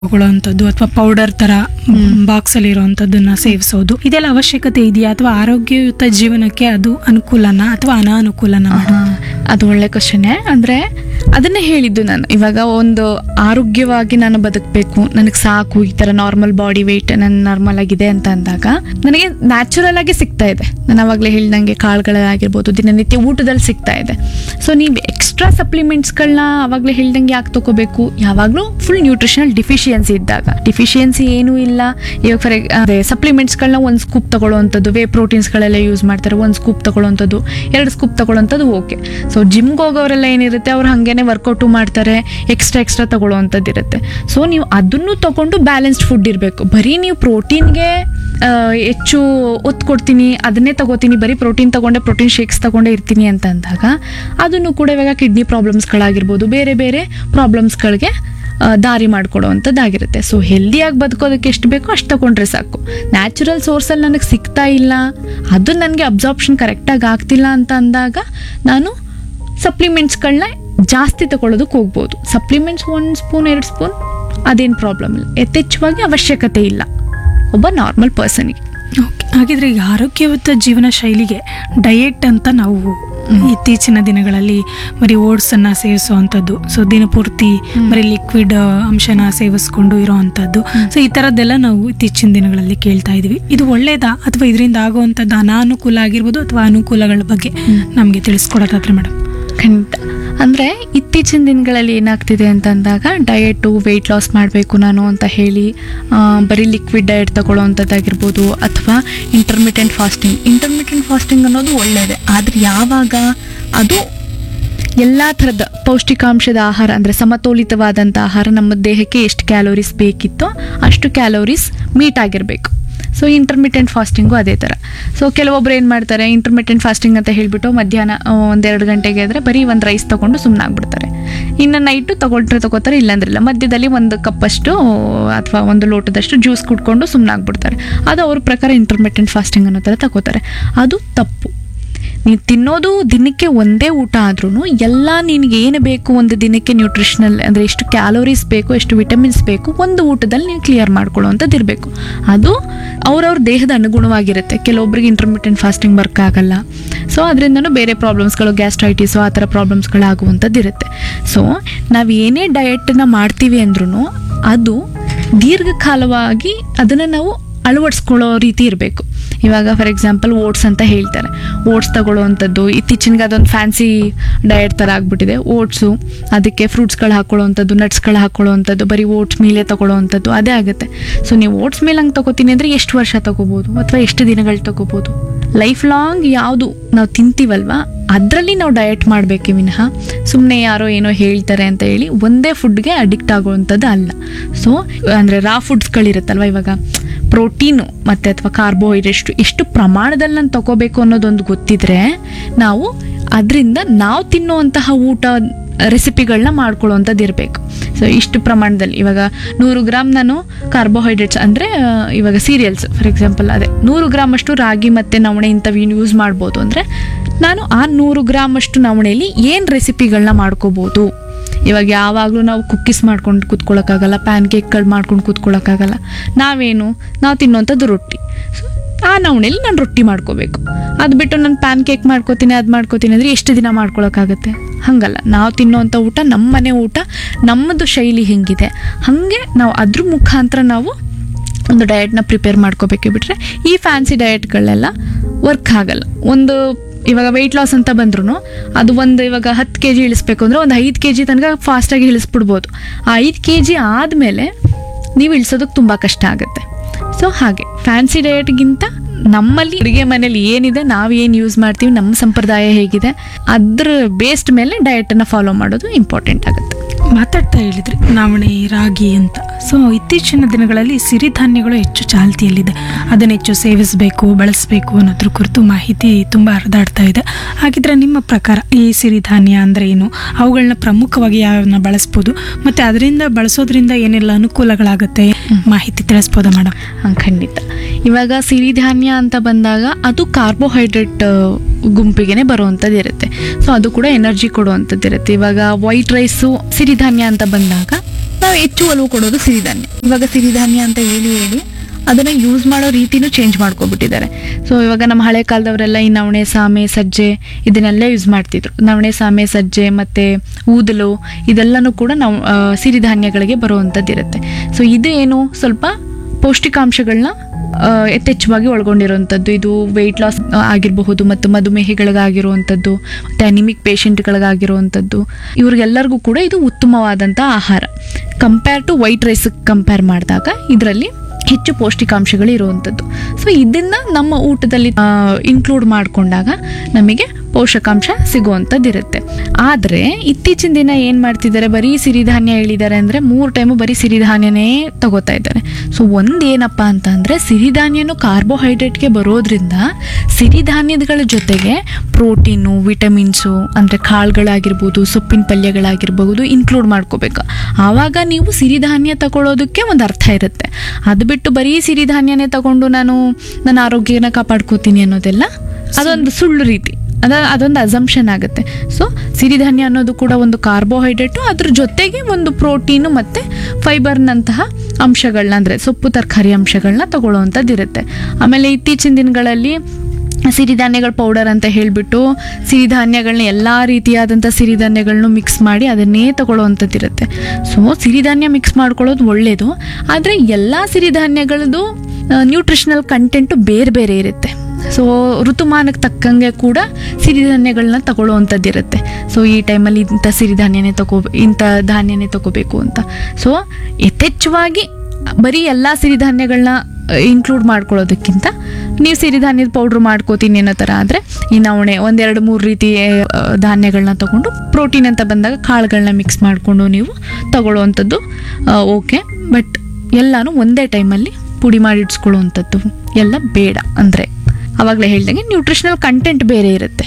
ತಗೊಳ್ಳೋವಂಥದ್ದು ಅಥವಾ ಪೌಡರ್ ತರ ಬಾಕ್ಸ್ ಅಲ್ಲಿ ಇರುವಂತದ್ದನ್ನ ಸೇವಿಸೋದು ಇದೆಲ್ಲ ಅವಶ್ಯಕತೆ ಇದೆಯಾ ಅಥವಾ ಆರೋಗ್ಯಯುತ ಜೀವನಕ್ಕೆ ಅದು ಅನುಕೂಲನಾ ಅಥವಾ ಅನಾನುಕೂಲನಾ ಆಹಾ, ಅದು ಒಳ್ಳೆ ಕ್ವಶನ್ನೇ ಅಂದರೆ ಅದನ್ನೇ ಹೇಳಿದ್ದು ನಾನು ಇವಾಗ ಒಂದು ಆರೋಗ್ಯವಾಗಿ ನಾನು ಬದುಕಬೇಕು ನನಗೆ ಸಾಕು ಈ ಥರ ನಾರ್ಮಲ್ ಬಾಡಿ ವೆಯ್ಟ್ ನನ್ನ ನಾರ್ಮಲ್ ಆಗಿದೆ ಅಂತ ಅಂದಾಗ ನನಗೆ ನ್ಯಾಚುರಲ್ ಆಗಿ ಸಿಗ್ತಾ ಇದೆ ನಾನು ಅವಾಗಲೇ ಹೇಳಿದಂಗೆ ಕಾಳುಗಳಾಗಿರ್ಬೋದು ದಿನನಿತ್ಯ ಊಟದಲ್ಲಿ ಸಿಗ್ತಾ ಇದೆ ಸೊ ನೀವು ಎಕ್ಸ್ಟ್ರಾ ಸಪ್ಲಿಮೆಂಟ್ಸ್ಗಳನ್ನ ಅವಾಗಲೇ ಹೇಳ್ದಂಗೆ ಯಾಕೆ ತಗೋಬೇಕು ಯಾವಾಗಲೂ ಫುಲ್ ನ್ಯೂಟ್ರಿಷನಲ್ ಡಿಫಿಷಿಯನ್ಸಿ ಇದ್ದಾಗ ಡಿಫಿಷಿಯನ್ಸಿ ಏನೂ ಇಲ್ಲ ಇವಾಗ ಫಾರ್ ಅದೇ ಸಪ್ಲಿಮೆಂಟ್ಸ್ಗಳನ್ನ ಒಂದು ಸ್ಕೂಪ್ ತಗೊಳ್ಳೋವಂಥದ್ದು ವೇ ಪ್ರೋಟೀನ್ಸ್ಗಳೆಲ್ಲ ಯೂಸ್ ಮಾಡ್ತಾರೆ ಒಂದು ಸ್ಕೂಪ್ ತಗೊಳ್ಳೋವಂಥದ್ದು ಎರಡು ಸ್ಕೂಪ್ ತಗೊಳ್ಳೋವಂಥದ್ದು ಓಕೆ ಸೊ ಜಿಮ್ಗೆ ಹೋಗೋರೆಲ್ಲ ಏನಿರುತ್ತೆ ಅವ್ರು ಹಾಗೇನೆ ವರ್ಕೌಟು ಮಾಡ್ತಾರೆ ಎಕ್ಸ್ಟ್ರಾ ಎಕ್ಸ್ಟ್ರಾ ತಗೊಳ್ಳೋವಂಥದ್ದು ಇರುತ್ತೆ ಸೊ ನೀವು ಅದನ್ನು ತಗೊಂಡು ಬ್ಯಾಲೆನ್ಸ್ಡ್ ಫುಡ್ ಇರಬೇಕು ಬರೀ ನೀವು ಪ್ರೋಟೀನ್ಗೆ ಹೆಚ್ಚು ಒತ್ತು ಕೊಡ್ತೀನಿ ಅದನ್ನೇ ತಗೋತೀನಿ ಬರೀ ಪ್ರೋಟೀನ್ ತಗೊಂಡೆ ಪ್ರೋಟೀನ್ ಶೇಕ್ಸ್ ತಗೊಂಡೇ ಇರ್ತೀನಿ ಅಂತ ಅಂದಾಗ ಅದನ್ನು ಕೂಡ ಇವಾಗ ಕಿಡ್ನಿ ಪ್ರಾಬ್ಲಮ್ಸ್ಗಳಾಗಿರ್ಬೋದು ಬೇರೆ ಬೇರೆ ಪ್ರಾಬ್ಲಮ್ಸ್ಗಳಿಗೆ ಆ, ದಾರಿ ಮಾಡ್ಕೊಡೋವಂಥದ್ದಾಗಿರುತ್ತೆ ಸೊ ಹೆಲ್ದಿಯಾಗಿ ಬದುಕೋದಕ್ಕೆ ಎಷ್ಟು ಬೇಕೋ ಅಷ್ಟು ತಗೊಂಡ್ರೆ ಸಾಕು ನ್ಯಾಚುರಲ್ ಸೋರ್ಸಲ್ಲಿ ನನಗೆ ಸಿಗ್ತಾ ಇಲ್ಲ ಅದು ನನಗೆ ಅಬ್ಸಾರ್ಪ್ಷನ್ ಕರೆಕ್ಟಾಗಿ ಆಗ್ತಿಲ್ಲ ಅಂತ ಅಂದಾಗ ನಾನು ಸಪ್ಲಿಮೆಂಟ್ಸ್ಗಳನ್ನ ಜಾಸ್ತಿ ತಗೊಳ್ಳೋದಕ್ಕೆ ಹೋಗ್ಬೋದು ಸಪ್ಲಿಮೆಂಟ್ಸ್ ಒಂದು ಸ್ಪೂನ್ ಎರಡು ಸ್ಪೂನ್ ಅದೇನು ಪ್ರಾಬ್ಲಮ್ ಇಲ್ಲ ಯಥೇಚ್ಛವಾಗಿ ಅವಶ್ಯಕತೆ ಇಲ್ಲ ಒಬ್ಬ ನಾರ್ಮಲ್ ಪರ್ಸನಿಗೆ ಓಕೆ ಹಾಗಿದ್ರೆ ಈಗ ಆರೋಗ್ಯಯುತ ಜೀವನ ಶೈಲಿಗೆ ಡಯೆಟ್ ಅಂತ ನಾವು ಇತ್ತೀಚಿನ ದಿನಗಳಲ್ಲಿ ಬರೀ ಓಟ್ಸ್ ಅನ್ನ ಸೇವಿಸುವಂಥದ್ದು ಸೊ ದಿನಪೂರ್ತಿ ಬರೀ ಲಿಕ್ವಿಡ್ ಅಂಶನ ಸೇವಿಸ್ಕೊಂಡು ಇರೋವಂಥದ್ದು ಸೊ ಈ ಥರದ್ದೆಲ್ಲ ನಾವು ಇತ್ತೀಚಿನ ದಿನಗಳಲ್ಲಿ ಕೇಳ್ತಾ ಇದೀವಿ ಇದು ಒಳ್ಳೇದಾ ಅಥವಾ ಇದರಿಂದ ಆಗುವಂಥದ್ದು ಅನಾನುಕೂಲ ಆಗಿರ್ಬೋದು ಅಥವಾ ಅನುಕೂಲಗಳ ಬಗ್ಗೆ ನಮಗೆ ತಿಳಿಸ್ಕೊಡೋದಾದ್ರೆ ಮೇಡಮ್ ಖಂಡಿತ ಅಂದರೆ ಇತ್ತೀಚಿನ ದಿನಗಳಲ್ಲಿ ಏನಾಗ್ತಿದೆ ಅಂತ ಅಂದಾಗ ಡಯಟು ವೆಯ್ಟ್ ಲಾಸ್ ಮಾಡಬೇಕು ನಾನು ಅಂತ ಹೇಳಿ ಆ, ಬರೀ ಲಿಕ್ವಿಡ್ ಡಯಟ್ ತಗೊಳ್ಳೋವಂಥದ್ದಾಗಿರ್ಬೋದು ಅಥವಾ ಇಂಟರ್ಮಿಟೆಂಟ್ ಫಾಸ್ಟಿಂಗ್ ಇಂಟರ್ಮಿಟೆಂಟ್ ಫಾಸ್ಟಿಂಗ್ ಅನ್ನೋದು ಒಳ್ಳೆಯದೇ ಆದರೆ ಯಾವಾಗ ಅದು ಎಲ್ಲ ಥರದ ಪೌಷ್ಟಿಕಾಂಶದ ಆಹಾರ ಅಂದರೆ ಸಮತೋಲಿತವಾದಂಥ ಆಹಾರ ನಮ್ಮ ದೇಹಕ್ಕೆ ಎಷ್ಟು ಕ್ಯಾಲೋರೀಸ್ ಬೇಕಿತ್ತೋ ಅಷ್ಟು ಕ್ಯಾಲೋರೀಸ್ ಮೀಟ್ ಆಗಿರಬೇಕು ಸೊ ಇಂಟರ್ಮಿಟೆಂಟ್ ಫಾಸ್ಟಿಂಗು ಅದೇ ಥರ ಸೊ ಕೆಲವೊಬ್ರು ಏನು ಮಾಡ್ತಾರೆ ಇಂಟರ್ಮಿಟೆಂಟ್ ಫಾಸ್ಟಿಂಗ್ ಅಂತ ಹೇಳಿಬಿಟ್ಟು ಮಧ್ಯಾಹ್ನ ಆ, ಒಂದೆರಡು ಗಂಟೆಗೆ ಆದರೆ ಬರೀ ಒಂದು ರೈಸ್ ತೊಗೊಂಡು ಸುಮ್ಮನಾಗ್ಬಿಡ್ತಾರೆ ಇನ್ನು ನೈಟು ತಗೊಂಡ್ರೆ ತಗೋತಾರೆ ಇಲ್ಲಾಂದ್ರಿಲ್ಲ ಮಧ್ಯದಲ್ಲಿ ಒಂದು ಕಪ್ಪಷ್ಟು ಅಥವಾ ಒಂದು ಲೋಟದಷ್ಟು ಜ್ಯೂಸ್ ಕುಡ್ಕೊಂಡು ಸುಮ್ಮನಾಗ್ಬಿಡ್ತಾರೆ ಅದು ಅವ್ರ ಪ್ರಕಾರ ಇಂಟರ್ಮಿಟೆಂಟ್ ಫಾಸ್ಟಿಂಗ್ ಅನ್ನೋ ಥರ ತಗೋತಾರೆ ಅದು ತಪ್ಪು ನೀವು ತಿನ್ನೋದು ದಿನಕ್ಕೆ ಒಂದೇ ಊಟ ಆದ್ರೂ ಎಲ್ಲ ನಿನಗೆ ಏನು ಬೇಕು ಒಂದು ದಿನಕ್ಕೆ ನ್ಯೂಟ್ರಿಷನಲ್ ಅಂದರೆ ಎಷ್ಟು ಕ್ಯಾಲೋರೀಸ್ ಬೇಕು ಎಷ್ಟು ವಿಟಮಿನ್ಸ್ ಬೇಕು ಒಂದು ಊಟದಲ್ಲಿ ನೀವು ಕ್ಲಿಯರ್ ಮಾಡ್ಕೊಳ್ಳೋವಂಥದ್ದು ಇರಬೇಕು ಅದು ಅವ್ರವ್ರ ದೇಹದ ಅನುಗುಣವಾಗಿರುತ್ತೆ ಕೆಲವೊಬ್ರಿಗೆ ಇಂಟರ್ಮಿಟೆಂಟ್ ಫಾಸ್ಟಿಂಗ್ ವರ್ಕ್ ಆಗಲ್ಲ ಸೊ ಅದರಿಂದನೂ ಬೇರೆ ಪ್ರಾಬ್ಲಮ್ಸ್ಗಳು ಗ್ಯಾಸ್ಟ್ರೈಟಿಸು ಆ ಥರ ಪ್ರಾಬ್ಲಮ್ಸ್ಗಳಾಗುವಂಥದ್ದು ಇರುತ್ತೆ ಸೊ ನಾವು ಏನೇ ಡಯಟನ್ನ ಮಾಡ್ತೀವಿ ಅಂದ್ರೂ ಅದು ದೀರ್ಘಕಾಲವಾಗಿ ಅದನ್ನು ನಾವು ಅಳವಡಿಸ್ಕೊಳ್ಳೋ ರೀತಿ ಇರಬೇಕು ಇವಾಗ ಫಾರ್ ಎಕ್ಸಾಂಪಲ್ ಓಟ್ಸ್ ಅಂತ ಹೇಳ್ತಾರೆ ಓಟ್ಸ್ ತಗೊಳ್ಳೋವಂಥದ್ದು ಇತ್ತೀಚಿನಗೆ ಅದೊಂದು ಫ್ಯಾನ್ಸಿ ಡಯಟ್ ಥರ ಆಗ್ಬಿಟ್ಟಿದೆ ಓಟ್ಸು ಅದಕ್ಕೆ ಫ್ರೂಟ್ಸ್ಗಳು ಹಾಕೊಳ್ಳೋವಂಥದ್ದು ನಟ್ಸ್ಗಳು ಹಾಕೊಳ್ಳೋವಂಥದ್ದು ಬರೀ ಓಟ್ಸ್ ಮೇಲೆ ತಗೊಳ್ಳೋವಂಥದ್ದು ಅದೇ ಆಗುತ್ತೆ ಸೊ ನೀವು ಓಟ್ಸ್ ಮೇಲೆ ಹಂಗೆ ತಗೋತೀನಿ ಅಂದರೆ ಎಷ್ಟು ವರ್ಷ ತಗೋಬೋದು ಅಥವಾ ಎಷ್ಟು ದಿನಗಳು ತಗೋಬೋದು ಲೈಫ್ ಲಾಂಗ್ ಯಾವುದು ನಾವು ತಿಂತೀವಲ್ವಾ ಅದರಲ್ಲಿ ನಾವು ಡಯಟ್ ಮಾಡಬೇಕೆ ವಿನಃ ಸುಮ್ಮನೆ ಯಾರೋ ಏನೋ ಹೇಳ್ತಾರೆ ಅಂತ ಹೇಳಿ ಒಂದೇ ಫುಡ್ಗೆ ಅಡಿಕ್ಟ್ ಆಗುವಂಥದ್ದು ಅಲ್ಲ ಸೊ ಅಂದರೆ ರಾ ಫುಡ್ಸ್ಗಳಿರುತ್ತಲ್ವ ಇವಾಗ ಪ್ರೋಟೀನು ಮತ್ತು ಅಥವಾ ಕಾರ್ಬೋಹೈಡ್ರೇಟ್ ಎಷ್ಟು ಪ್ರಮಾಣದಲ್ಲಿ ನಾನು ತಗೋಬೇಕು ಅನ್ನೋದೊಂದು ಗೊತ್ತಿದ್ರೆ ನಾವು ಅದರಿಂದ ನಾವು ತಿನ್ನುವಂತಹ ಊಟ ರೆಸಿಪಿಗಳನ್ನ ಮಾಡ್ಕೊಳ್ಳುವಂಥದ್ದು ಇರಬೇಕು ಸೊ ಇಷ್ಟು ಪ್ರಮಾಣದಲ್ಲಿ ಇವಾಗ ನೂರು ಗ್ರಾಮ್ ನಾನು ಕಾರ್ಬೋಹೈಡ್ರೇಟ್ಸ್ ಅಂದರೆ ಇವಾಗ ಸೀರಿಯಲ್ಸ್ ಫಾರ್ ಎಕ್ಸಾಂಪಲ್ ಅದೇ ನೂರು ಗ್ರಾಮ್ ಅಷ್ಟು ರಾಗಿ ಮತ್ತು ನವಣೆ ಇಂಥವು ಯೂಸ್ ಮಾಡ್ಬೋದು ಅಂದರೆ ನಾನು ಆ ನೂರು ಗ್ರಾಮ್ ಅಷ್ಟು ನವಣೆಯಲ್ಲಿ ಏನು ರೆಸಿಪಿಗಳನ್ನ ಮಾಡ್ಕೋಬೋದು ಇವಾಗ ಯಾವಾಗಲೂ ನಾವು ಕುಕ್ಕೀಸ್ ಮಾಡ್ಕೊಂಡು ಕೂತ್ಕೊಳ್ಳೋಕ್ಕಾಗಲ್ಲ ಪ್ಯಾನ್ ಕೇಕ್ಗಳು ಮಾಡ್ಕೊಂಡು ಕೂತ್ಕೊಳ್ಳೋಕ್ಕಾಗಲ್ಲ ನಾವೇನು ನಾವು ತಿನ್ನೋಂಥದ್ದು ರೊಟ್ಟಿ ಸೊ ಆ ನವಣೆಲಿ ನಾನು ರೊಟ್ಟಿ ಮಾಡ್ಕೋಬೇಕು ಅದು ಬಿಟ್ಟು ನಾನು ಪ್ಯಾನ್ ಕೇಕ್ ಮಾಡ್ಕೋತೀನಿ ಅದು ಮಾಡ್ಕೋತೀನಿ ಅಂದರೆ ಎಷ್ಟು ದಿನ ಮಾಡ್ಕೊಳಕ್ಕಾಗತ್ತೆ ಹಂಗಲ್ಲ ನಾವು ತಿನ್ನೋವಂಥ ಊಟ ನಮ್ಮ ಮನೆ ಊಟ ನಮ್ಮದು ಶೈಲಿ ಹೆಂಗಿದೆ ಹಾಗೆ ನಾವು ಅದ್ರ ಮುಖಾಂತರ ನಾವು ಒಂದು ಡಯಟ್ನ ಪ್ರಿಪೇರ್ ಮಾಡ್ಕೋಬೇಕೆ ಬಿಟ್ರೆ ಈ ಫ್ಯಾನ್ಸಿ ಡಯಟ್ಗಳೆಲ್ಲ ವರ್ಕ್ ಆಗಲ್ಲ ಒಂದು ಇವಾಗ ವೆಯ್ಟ್ ಲಾಸ್ ಅಂತ ಬಂದ್ರು ಅದು ಒಂದು ಇವಾಗ ಹತ್ತು ಕೆ ಜಿ ಇಳಿಸ್ಬೇಕು ಅಂದರೆ ಒಂದು ಐದು ಕೆ ಜಿ ತನಕ ಫಾಸ್ಟಾಗಿ ಇಳಿಸ್ಬಿಡ್ಬೋದು ಆ ಐದು ಕೆ ಜಿ ಆದಮೇಲೆ ನೀವು ಇಳಿಸೋದಕ್ಕೆ ತುಂಬ ಕಷ್ಟ ಆಗುತ್ತೆ ಸೊ ಹಾಗೆ ಫ್ಯಾನ್ಸಿ ಡಯಟ್ಗಿಂತ ನಮ್ಮಲ್ಲಿ ಅಡುಗೆ ಮನೇಲಿ ಏನಿದೆ ನಾವು ಏನು ಯೂಸ್ ಮಾಡ್ತೀವಿ ನಮ್ಮ ಸಂಪ್ರದಾಯ ಹೇಗಿದೆ ಅದ್ರ ಬೇಸ್ಡ್ ಮೇಲೆ ಡಯಟನ್ನು ಫಾಲೋ ಮಾಡೋದು ಇಂಪಾರ್ಟೆಂಟ್ ಆಗುತ್ತೆ ಮಾತಾಡ್ತಾ ಹೇಳಿದ್ರಿ ನವಣೆ ರಾಗಿ ಅಂತ ಸೊ ಇತ್ತೀಚಿನ ದಿನಗಳಲ್ಲಿ ಸಿರಿಧಾನ್ಯಗಳು ಹೆಚ್ಚು ಚಾಲ್ತಿಯಲ್ಲಿದೆ ಅದನ್ನು ಹೆಚ್ಚು ಸೇವಿಸಬೇಕು ಬಳಸಬೇಕು ಅನ್ನೋದ್ರ ಕುರಿತು ಮಾಹಿತಿ ತುಂಬ ಹರಿದಾಡ್ತಾ ಇದೆ ಹಾಗಿದ್ರೆ ನಿಮ್ಮ ಪ್ರಕಾರ ಈ ಸಿರಿಧಾನ್ಯ ಅಂದರೆ ಏನು ಅವುಗಳನ್ನ ಪ್ರಮುಖವಾಗಿ ಯಾವನ್ನ ಬಳಸ್ಬೋದು ಮತ್ತು ಅದರಿಂದ ಬಳಸೋದ್ರಿಂದ ಏನೆಲ್ಲ ಅನುಕೂಲಗಳಾಗುತ್ತೆ ಮಾಹಿತಿ ತಿಳಿಸ್ಬೋದಾ ಮೇಡಮ್ ಹಂಗೆ ಖಂಡಿತ ಇವಾಗ ಸಿರಿಧಾನ್ಯ ಅಂತ ಬಂದಾಗ ಅದು ಕಾರ್ಬೋಹೈಡ್ರೇಟ್ ಗುಂಪಿಗೆ ಬರುವಂಥದ್ದು ಇರುತ್ತೆ ಸೊ ಅದು ಕೂಡ ಎನರ್ಜಿ ಕೊಡುವಂಥದ್ದು ಇರುತ್ತೆ ಇವಾಗ ವೈಟ್ ರೈಸು ಸಿರಿಧಾನ್ಯ ಅಂತ ಬಂದಾಗ ನಾವು ಹೆಚ್ಚು ಒಲವು ಕೊಡೋದು ಸಿರಿಧಾನ್ಯ ಇವಾಗ ಸಿರಿಧಾನ್ಯ ಅಂತ ಹೇಳಿ ಹೇಳಿ ಅದನ್ನ ಯೂಸ್ ಮಾಡೋ ರೀತಿನೂ ಚೇಂಜ್ ಮಾಡ್ಕೊಬಿಟ್ಟಿದ್ದಾರೆ ಸೊ ಇವಾಗ ನಮ್ಮ ಹಳೆ ಕಾಲದವರೆಲ್ಲ ಈ ನವಣೆ ಸಾಮೆ ಸಜ್ಜೆ ಇದನ್ನೆಲ್ಲ ಯೂಸ್ ಮಾಡ್ತಿದ್ರು ನವಣೆ ಸಾಮೆ ಸಜ್ಜೆ ಮತ್ತೆ ಊದಲು ಇದೆಲ್ಲನೂ ಕೂಡ ನಾವು ಆ, ಸಿರಿಧಾನ್ಯಗಳಿಗೆ ಬರುವಂಥದ್ದು ಇರುತ್ತೆ ಸೊ ಇದು ಏನು ಸ್ವಲ್ಪ ಪೌಷ್ಟಿಕಾಂಶಗಳನ್ನ ಯಥೇಚ್ಛವಾಗಿ ಒಳಗೊಂಡಿರುವಂಥದ್ದು ಇದು ವೆಯ್ಟ್ ಲಾಸ್ ಆಗಿರಬಹುದು ಮತ್ತು ಮಧುಮೇಹಿಗಳಿಗಾಗಿರುವಂಥದ್ದು ಮತ್ತು ಅನಿಮಿಕ್ ಪೇಷಂಟ್ಗಳಿಗಾಗಿರುವಂಥದ್ದು ಇವ್ರಿಗೆಲ್ಲರಿಗೂ ಕೂಡ ಇದು ಉತ್ತಮವಾದಂಥ ಆಹಾರ compare to white rice compare ಮಾಡಿದಾಗ ಇದರಲ್ಲಿ ಹೆಚ್ಚು ಪೌಷ್ಟಿಕಾಂಶಗಳು ಇರುವಂಥದ್ದು ಸೊ ಇದನ್ನ ನಮ್ಮ ಊಟದಲ್ಲಿ ಇನ್ಕ್ಲೂಡ್ ಮಾಡಿಕೊಂಡಾಗ ನಮಗೆ ಪೋಷಕಾಂಶ ಸಿಗುವಂಥದ್ದು ಇರುತ್ತೆ ಆದರೆ ಇತ್ತೀಚಿನ ದಿನ ಏನು ಮಾಡ್ತಿದ್ದಾರೆ ಬರೀ ಸಿರಿಧಾನ್ಯ ಹೇಳಿದ್ದಾರೆ ಅಂದರೆ ಮೂರು ಟೈಮು ಬರೀ ಸಿರಿಧಾನ್ಯನೇ ತಗೋತಾ ಇದ್ದಾರೆ ಸೊ ಒಂದು ಏನಪ್ಪ ಅಂತಂದರೆ ಸಿರಿಧಾನ್ಯನು ಕಾರ್ಬೋಹೈಡ್ರೇಟ್ಗೆ ಬರೋದ್ರಿಂದ ಸಿರಿಧಾನ್ಯಗಳ ಜೊತೆಗೆ ಪ್ರೋಟೀನು ವಿಟಮಿನ್ಸು ಅಂದರೆ ಕಾಳುಗಳಾಗಿರ್ಬೋದು ಸೊಪ್ಪಿನ ಪಲ್ಯಗಳಾಗಿರ್ಬೋದು ಇನ್ಕ್ಲೂಡ್ ಮಾಡ್ಕೋಬೇಕು ಆವಾಗ ನೀವು ಸಿರಿಧಾನ್ಯ ತಗೊಳ್ಳೋದಕ್ಕೆ ಒಂದು ಅರ್ಥ ಇರುತ್ತೆ ಅದು ಬಿಟ್ಟು ಬರೀ ಸಿರಿಧಾನ್ಯನೇ ತಗೊಂಡು ನಾನು ನನ್ನ ಆರೋಗ್ಯನ ಕಾಪಾಡ್ಕೋತೀನಿ ಅನ್ನೋದೆಲ್ಲ ಅದೊಂದು ಸುಳ್ಳು ರೀತಿ ಅದ ಅದೊಂದು ಅಸಂಪ್ಷನ್ ಆಗುತ್ತೆ ಸೊ ಸಿರಿಧಾನ್ಯ ಅನ್ನೋದು ಕೂಡ ಒಂದು ಕಾರ್ಬೋಹೈಡ್ರೇಟು ಅದ್ರ ಜೊತೆಗೆ ಒಂದು ಪ್ರೋಟೀನು ಮತ್ತು ಫೈಬರ್ನಂತಹ ಅಂಶಗಳನ್ನ ಅಂದರೆ ಸೊಪ್ಪು ತರಕಾರಿ ಅಂಶಗಳನ್ನ ತಗೊಳ್ಳುವಂಥದ್ದು ಇರುತ್ತೆ ಆಮೇಲೆ ಇತ್ತೀಚಿನ ದಿನಗಳಲ್ಲಿ ಸಿರಿಧಾನ್ಯಗಳ ಪೌಡರ್ ಅಂತ ಹೇಳಿಬಿಟ್ಟು ಸಿರಿಧಾನ್ಯಗಳನ್ನ ಎಲ್ಲ ರೀತಿಯಾದಂಥ ಸಿರಿಧಾನ್ಯಗಳನ್ನೂ ಮಿಕ್ಸ್ ಮಾಡಿ ಅದನ್ನೇ ತಗೊಳ್ಳೋವಂಥದ್ದು ಇರುತ್ತೆ ಸೊ ಸಿರಿಧಾನ್ಯ ಮಿಕ್ಸ್ ಮಾಡ್ಕೊಳ್ಳೋದು ಒಳ್ಳೆಯದು ಆದರೆ ಎಲ್ಲ ಸಿರಿಧಾನ್ಯಗಳದ್ದು ನ್ಯೂಟ್ರಿಷನಲ್ ಕಂಟೆಂಟು ಬೇರೆ ಬೇರೆ ಇರುತ್ತೆ ಸೊ ಋತುಮಾನಕ್ಕೆ ತಕ್ಕಂಗೆ ಕೂಡ ಸಿರಿಧಾನ್ಯಗಳನ್ನ ತಗೊಳ್ಳುವಂಥದ್ದು ಇರುತ್ತೆ ಸೊ ಈ ಟೈಮಲ್ಲಿ ಇಂಥ ಸಿರಿಧಾನ್ಯನೇ ತಗೋ ಇಂಥ ಧಾನ್ಯನೇ ತಗೋಬೇಕು ಅಂತ ಸೊ ಯಥೇಚ್ಛವಾಗಿ ಬರೀ ಎಲ್ಲ ಸಿರಿಧಾನ್ಯಗಳನ್ನ ಇನ್ಕ್ಲೂಡ್ ಮಾಡ್ಕೊಳ್ಳೋದಕ್ಕಿಂತ ನೀವು ಸಿರಿಧಾನ್ಯದ ಪೌಡ್ರ್ ಮಾಡ್ಕೋತೀನಿ ಅನ್ನೋ ಥರ ಆದರೆ ಈ ನವಣೆ ಒಂದೆರಡು ಮೂರು ರೀತಿ ಆ, ಧಾನ್ಯಗಳನ್ನ ತಗೊಂಡು ಪ್ರೋಟೀನ್ ಅಂತ ಬಂದಾಗ ಕಾಳುಗಳನ್ನ ಮಿಕ್ಸ್ ಮಾಡಿಕೊಂಡು ನೀವು ತಗೊಳ್ಳುವಂಥದ್ದು ಓಕೆ ಬಟ್ ಎಲ್ಲನೂ ಒಂದೇ ಟೈಮಲ್ಲಿ ಪುಡಿ ಮಾಡಿ ಇಡ್ಸ್ಕೊಳ್ಳುವಂಥದ್ದು ಎಲ್ಲ ಬೇಡ ಅಂದರೆ ಆವಾಗಲೇ ಹೇಳ್ದಂಗೆ ನ್ಯೂಟ್ರಿಷನಲ್ ಕಂಟೆಂಟ್ ಬೇರೆ ಇರುತ್ತೆ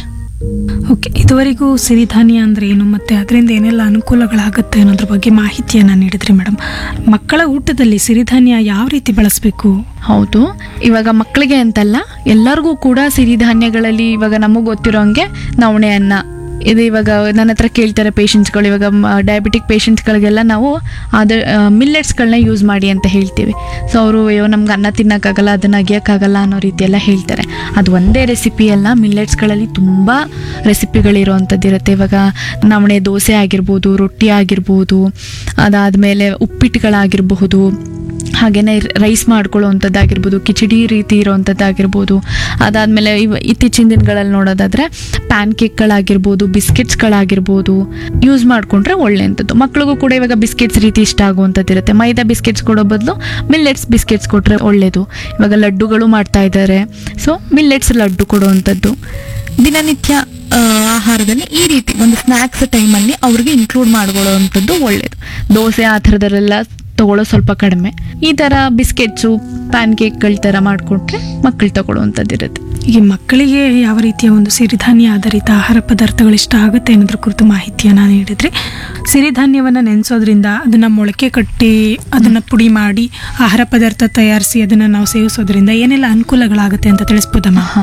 ಓಕೆ ಇದುವರೆಗೂ ಸಿರಿಧಾನ್ಯ ಅಂದ್ರೆ ಏನು ಮತ್ತೆ ಅದರಿಂದ ಏನೆಲ್ಲ ಅನುಕೂಲಗಳಾಗುತ್ತೆ ಅನ್ನೋದ್ರ ಬಗ್ಗೆ ಮಾಹಿತಿಯನ್ನು ನೀಡಿದ್ರಿ ಮೇಡಮ್ ಮಕ್ಕಳ ಊಟದಲ್ಲಿ ಸಿರಿಧಾನ್ಯ ಯಾವ ರೀತಿ ಬಳಸಬೇಕು ಹೌದು ಇವಾಗ ಮಕ್ಕಳಿಗೆ ಅಂತಲ್ಲ ಎಲ್ಲರಿಗೂ ಕೂಡ ಸಿರಿಧಾನ್ಯಗಳಲ್ಲಿ ಇವಾಗ ನಮಗೆ ಗೊತ್ತಿರೋಂಗೆ ನವಣೆ ಅನ್ನ ಇದು ಇವಾಗ ನನ್ನ ಹತ್ರ ಕೇಳ್ತಾರೆ ಪೇಷಂಟ್ಸ್ಗಳು ಇವಾಗ ಡಯಾಬಿಟಿಕ್ ಪೇಷಂಟ್ಸ್ಗಳಿಗೆಲ್ಲ ನಾವು ಅದ ಮಿಲ್ಲೆಟ್ಸ್ಗಳನ್ನ ಯೂಸ್ ಮಾಡಿ ಅಂತ ಹೇಳ್ತೀವಿ ಸೊ ಅವರು ಅಯ್ಯೋ ನಮ್ಗೆ ಅನ್ನ ತಿನ್ನೋಕ್ಕಾಗಲ್ಲ ಅದನ್ನು ಅಗಿಯೋಕ್ಕಾಗಲ್ಲ ಅನ್ನೋ ರೀತಿ ಎಲ್ಲ ಹೇಳ್ತಾರೆ ಅದು ಒಂದೇ ರೆಸಿಪಿ ಅಲ್ಲ ಮಿಲ್ಲೆಟ್ಸ್ಗಳಲ್ಲಿ ತುಂಬ ರೆಸಿಪಿಗಳಿರುವಂಥದ್ದು ಇರುತ್ತೆ ಇವಾಗ ನವಣೆ ದೋಸೆ ಆಗಿರ್ಬೋದು ರೊಟ್ಟಿ ಆಗಿರ್ಬೋದು ಅದಾದಮೇಲೆ ಉಪ್ಪಿಟ್ಟುಗಳಾಗಿರಬಹುದು ಹಾಗೇನೆ ರೈಸ್ ಮಾಡ್ಕೊಳ್ಳೋವಂಥದ್ದಾಗಿರ್ಬೋದು ಕಿಚಡಿ ರೀತಿ ಇರೋವಂಥದ್ದಾಗಿರ್ಬೋದು ಅದಾದಮೇಲೆ ಇವ ಇತ್ತೀಚಿನ ದಿನಗಳಲ್ಲಿ ನೋಡೋದಾದರೆ ಪ್ಯಾನ್ ಕೇಕ್ಗಳಾಗಿರ್ಬೋದು ಬಿಸ್ಕೆಟ್ಸ್ಗಳಾಗಿರ್ಬೋದು ಯೂಸ್ ಮಾಡಿಕೊಂಡ್ರೆ ಒಳ್ಳೆಯಂಥದ್ದು ಮಕ್ಳಿಗೂ ಕೂಡ ಇವಾಗ ಬಿಸ್ಕೆಟ್ಸ್ ರೀತಿ ಇಷ್ಟ ಆಗುವಂಥದ್ದು ಇರುತ್ತೆ ಮೈದಾ ಬಿಸ್ಕೆಟ್ಸ್ ಕೊಡೋ ಬದಲು ಮಿಲ್ಲೆಟ್ಸ್ ಬಿಸ್ಕೆಟ್ಸ್ ಕೊಟ್ಟರೆ ಒಳ್ಳೆಯದು ಇವಾಗ ಲಡ್ಡುಗಳು ಮಾಡ್ತಾ ಇದ್ದಾರೆ ಸೊ ಮಿಲ್ಲೆಟ್ಸ್ ಲಡ್ಡು ಕೊಡುವಂಥದ್ದು ದಿನನಿತ್ಯ ಆ, ಆಹಾರದಲ್ಲಿ ಈ ರೀತಿ ಒಂದು ಸ್ನ್ಯಾಕ್ಸ್ ಟೈಮಲ್ಲಿ ಅವ್ರಿಗೆ ಇನ್ಕ್ಲೂಡ್ ಮಾಡ್ಕೊಳ್ಳೋವಂಥದ್ದು ಒಳ್ಳೆಯದು ದೋಸೆ ಆ ಥರದಲ್ಲೆಲ್ಲ ತಗೊಳ್ಳೋ ಸ್ವಲ್ಪ ಕಡಿಮೆ ಈ ಥರ ಬಿಸ್ಕೆಟ್ಸು ಪ್ಯಾನ್ ಕೇಕ್ಗಳ ಥರ ಮಾಡಿಕೊಟ್ರೆ ಮಕ್ಕಳು ತಗೊಳ್ಳುವಂಥದ್ದು ಇರುತ್ತೆ ಈಗ ಮಕ್ಕಳಿಗೆ ಯಾವ ರೀತಿಯ ಒಂದು ಸಿರಿಧಾನ್ಯ ಆಧಾರಿತ ಆಹಾರ ಪದಾರ್ಥಗಳು ಇಷ್ಟ ಆಗುತ್ತೆ ಅನ್ನೋದ್ರ ಕುರಿತು ಮಾಹಿತಿಯನ್ನು ನೀಡಿದ್ರಿ ಸಿರಿಧಾನ್ಯವನ್ನು ನೆನೆಸೋದ್ರಿಂದ ಅದನ್ನು ಮೊಳಕೆ ಕಟ್ಟಿ ಅದನ್ನು ಪುಡಿ ಮಾಡಿ ಆಹಾರ ಪದಾರ್ಥ ತಯಾರಿಸಿ ಅದನ್ನು ನಾವು ಸೇವಿಸೋದ್ರಿಂದ ಏನೆಲ್ಲ ಅನುಕೂಲಗಳಾಗುತ್ತೆ ಅಂತ ತಿಳಿಸ್ಬೋದಮ್ಮ ಹಾ.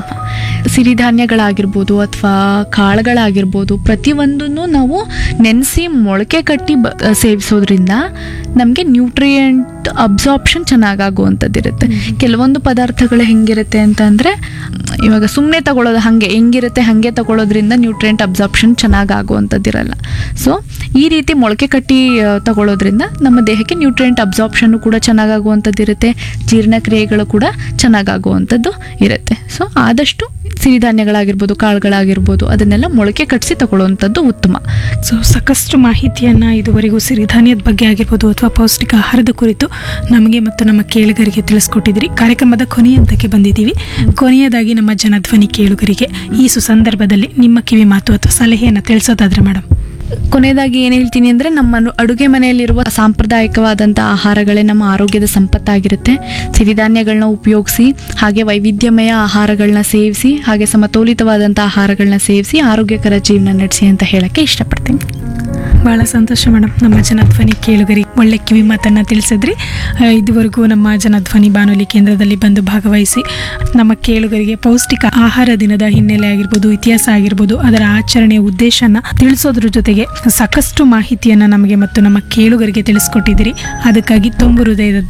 ಸಿರಿಧಾನ್ಯಗಳಾಗಿರ್ಬೋದು ಅಥವಾ ಕಾಳುಗಳಾಗಿರ್ಬೋದು ಪ್ರತಿಯೊಂದನ್ನು ನಾವು ನೆನೆಸಿ ಮೊಳಕೆ ಕಟ್ಟಿ ಬ ಸೇವಿಸೋದ್ರಿಂದ ನಮಗೆ ನ್ಯೂಟ್ರಿಯೆಂಟ್ ಅಬ್ಸಾರ್ಪ್ಷನ್ ಚೆನ್ನಾಗಾಗುವಂಥದ್ದು ಇರುತ್ತೆ ಕೆಲವೊಂದು ಪದಾರ್ಥಗಳು ಹೆಂಗಿರುತ್ತೆ ಅಂತಂದರೆ ಇವಾಗ ಸುಮ್ಮನೆ ತಗೊಳ್ಳೋದು ಹಾಗೆ ಹೆಂಗಿರುತ್ತೆ ಹಾಗೆ ತಗೊಳ್ಳೋದ್ರಿಂದ ನ್ಯೂಟ್ರಿಯೆಂಟ್ ಅಬ್ಸಾರ್ಪ್ಷನ್ ಚೆನ್ನಾಗಿ ಆಗುವಂಥದ್ದಿರಲ್ಲ ಸೊ ಈ ರೀತಿ ಮೊಳಕೆ ಕಟ್ಟಿ ಆ, ತಗೊಳ್ಳೋದ್ರಿಂದ ನಮ್ಮ ದೇಹಕ್ಕೆ ನ್ಯೂಟ್ರಿಯೆಂಟ್ ಅಬ್ಸಾರ್ಪ್ಷನ್ನು ಕೂಡ ಚೆನ್ನಾಗಾಗುವಂಥದ್ದು ಇರುತ್ತೆ ಜೀರ್ಣಕ್ರಿಯೆಗಳು ಕೂಡ ಚೆನ್ನಾಗಾಗುವಂಥದ್ದು ಇರುತ್ತೆ ಸೊ ಆದಷ್ಟು ಸಿರಿಧಾನ್ಯಗಳಾಗಿರ್ಬೋದು ಕಾಳುಗಳಾಗಿರ್ಬೋದು ಅದನ್ನೆಲ್ಲ ಮೊಳಕೆ ಕಟ್ಟಿಸಿ ತಗೊಳ್ಳುವಂಥದ್ದು ಉತ್ತಮ ಸೊ ಸಾಕಷ್ಟು ಮಾಹಿತಿಯನ್ನು ಇದುವರೆಗೂ ಸಿರಿಧಾನ್ಯದ ಬಗ್ಗೆ ಆಗಿರ್ಬೋದು ಅಥವಾ ಪೌಷ್ಟಿಕ ಆಹಾರದ ಕುರಿತು ನಮಗೆ ಮತ್ತು ನಮ್ಮ ಕೇಳುಗರಿಗೆ ತಿಳಿಸ್ಕೊಟ್ಟಿದ್ರಿ ಕಾರ್ಯಕ್ರಮದ ಕೊನೆಯ ಹಂತಕ್ಕೆ ಬಂದಿದ್ದೀವಿ ಕೊನೆಯದಾಗಿ ನಮ್ಮ ಜನಧ್ವನಿ ಕೇಳುಗರಿಗೆ ಈ ಸುಸಂದರ್ಭದಲ್ಲಿ ನಿಮ್ಮ ಕಿವಿ ಮಾತು ಅಥವಾ ಸಲಹೆಯನ್ನು ತಿಳಿಸೋದಾದ್ರೆ ಮೇಡಮ್ ಕೊನೆಯದಾಗಿ ಏನು ಹೇಳ್ತೀನಿ ಅಂದರೆ ನಮ್ಮ ಅನು- ಅಡುಗೆ ಮನೆಯಲ್ಲಿರುವ ಸಾಂಪ್ರದಾಯಿಕವಾದಂಥ ಆಹಾರಗಳೇ ನಮ್ಮ ಆರೋಗ್ಯದ ಸಂಪತ್ತಾಗಿರುತ್ತೆ ಸಿರಿಧಾನ್ಯಗಳನ್ನ ಉಪಯೋಗಿಸಿ ಹಾಗೆ ವೈವಿಧ್ಯಮಯ ಆಹಾರಗಳನ್ನ ಸೇವಿಸಿ ಹಾಗೆ ಸಮತೋಲಿತವಾದಂಥ ಆಹಾರಗಳನ್ನ ಸೇವಿಸಿ ಆರೋಗ್ಯಕರ ಜೀವನ ನಡೆಸಿ ಅಂತ ಹೇಳಕ್ಕೆ ಇಷ್ಟಪಡ್ತೀನಿ ಬಹಳ ಸಂತೋಷ ಮೇಡಮ್ ನಮ್ಮ ಜನಧ್ವನಿ ಕೇಳುಗರಿ ಒಳ್ಳೆ ಕಿವಿ ಮಾತನ್ನ ತಿಳಿಸಿದ್ರಿ ಆ, ಇದುವರೆಗೂ ನಮ್ಮ ಜನಧ್ವನಿ ಬಾನುಲಿ ಕೇಂದ್ರದಲ್ಲಿ ಬಂದು ಭಾಗವಹಿಸಿ ನಮ್ಮ ಕೇಳುಗರಿಗೆ ಪೌಷ್ಟಿಕ ಆಹಾರ ದಿನದ ಹಿನ್ನೆಲೆ ಆಗಿರ್ಬೋದು ಇತಿಹಾಸ ಆಗಿರ್ಬೋದು ಅದರ ಆಚರಣೆಯ ಉದ್ದೇಶನ ತಿಳಿಸೋದ್ರ ಜೊತೆಗೆ ಸಾಕಷ್ಟು ಮಾಹಿತಿಯನ್ನ ನಮಗೆ ಮತ್ತು ನಮ್ಮ ಕೇಳುಗರಿಗೆ ತಿಳಿಸ್ಕೊಟ್ಟಿದ್ದೀರಿ ಅದಕ್ಕಾಗಿ ತುಂಬು ಹೃದಯದ